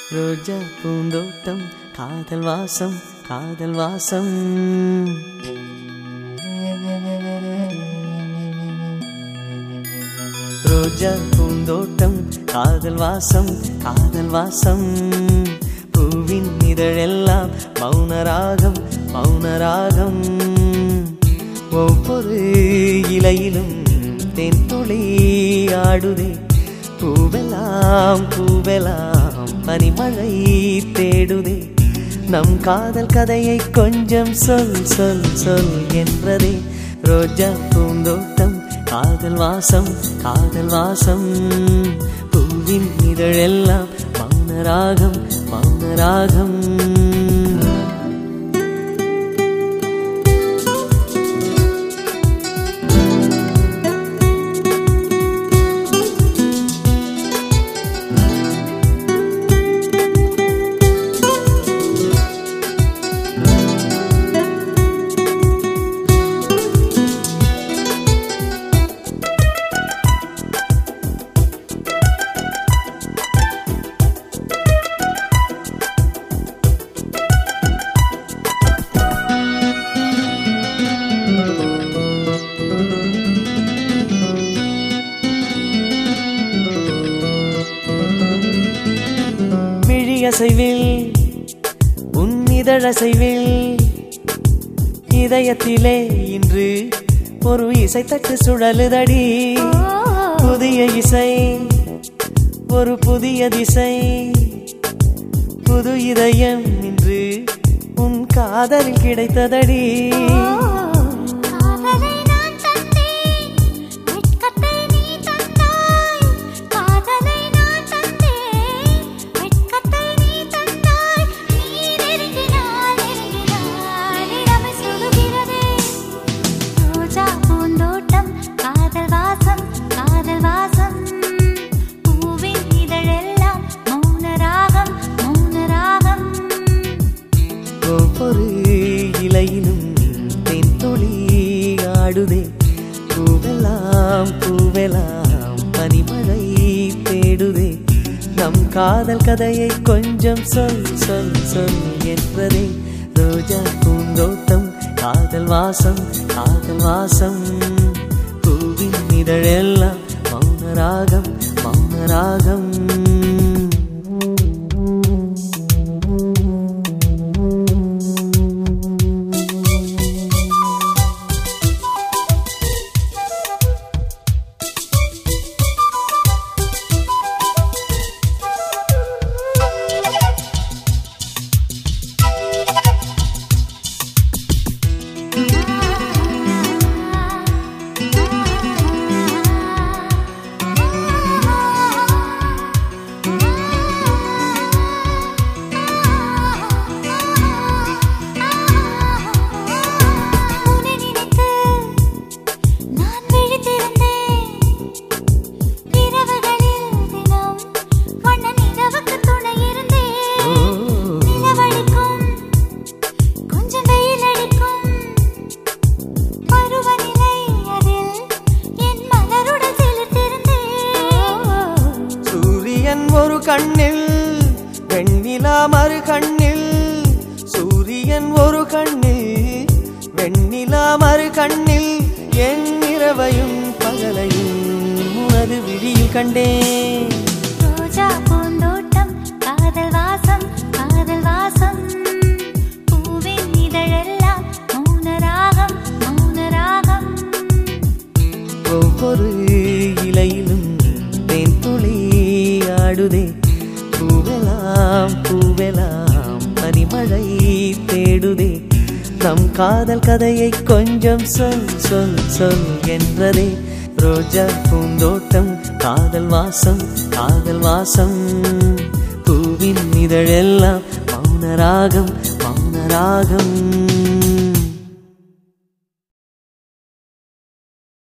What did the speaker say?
ரோஜா பூந்தோட்டம் காதல் வாசம் காதல் வாசம் ரோஜா பூந்தோட்டம் காதல் வாசம் காதல் வாசம் பூவின் இதழெல்லாம் மௌனராகம் மௌனராகம் ஒவ்வொரு இலையிலும் தென்துளி ஆடுதே பூவெல்லாம் பூவெல்லாம் பனிமழை தேடுதே நம் காதல் கதையை கொஞ்சம் சொல் சொல் சொல் என்றதே ரோஜா பூந்தோட்டம் காதல் வாசம் காதல் வாசம் பூவின் இதழெல்லாம் மௌனராகம் மௌனராகம் விழியசைவில் உன் இதழசைவில் இதயத்திலே இன்று ஒரு இசைத்தட்டு சுழலுதடி புதிய இசை ஒரு புதிய திசை புது இதயம் இன்று உன் காதலில் கிடைத்ததடி காதலை நான் தந்தேன் வெட்கத்தை நீ தந்தாய் காதலை நான் தந்தேன் வெட்கத்தை நீ தந்தாய் நீ நெருங்கினால் நெருங்கினால் இடமை சுடுகிறதே ரோஜா பூந்தோட்டம் காதல் வாசம் காதல் வாசம் பூவின் இதழெல்லாம் மௌன ராகம் மௌன ராகம் ஒவ்வொரு இலையிலும் தென்துளி ஆடுதே பூவெல்லாம் பூவெல்லாம் பனிமழை தேடுதே நம் காதல் கதையை கொஞ்சம் சொல் சொல் சொல் என்றதே ரோஜா பூந்தோட்டம் காதல் வாசம் காதல் வாசம் பூவின் இதழெல்லாம் மௌனராகம் மௌனராகம் உன்னை நினைத்து நான் விழித்திருந்தேன் இரவுகளில் தினம் வண்ண நிலவுக்கு துணை இருந்தேன் நிலவடிக்கும் கொஞ்சம் வெயில் அடிக்கும் பருவநிலை அதில் என் மலருடன் சிலிர்த்திருந்தேன் சூரியன் ஒரு கண்ணில் வெண்ணிலா மறு கண்ணில் சூரியன் ஒரு கண்ணில் வெண்ணிலா மறு கண்ணில் என் இரவையும் பகலையும் உனது விழியில் கண்டேன் ரோஜா பூந்தோட்டம் காதல் வாசம் காதல் வாசம் பூவின் இதழெல்லாம் மௌன ராகம் மௌன ராகம் ஒவ்வொரு இலையிலும் தேன்துளி ஆடுதே பூவெல்லாம் பூவெல்லாம் பனிமழை தேடுதே நம் காதல் கதையை கொஞ்சம் சொல் சொல் சொல் என்றதே ரோஜா பூந்தோட்டம் காதல் வாசம் காதல் வாசம் பூவின் இதழெல்லாம் மௌனராகம் மௌனராகம்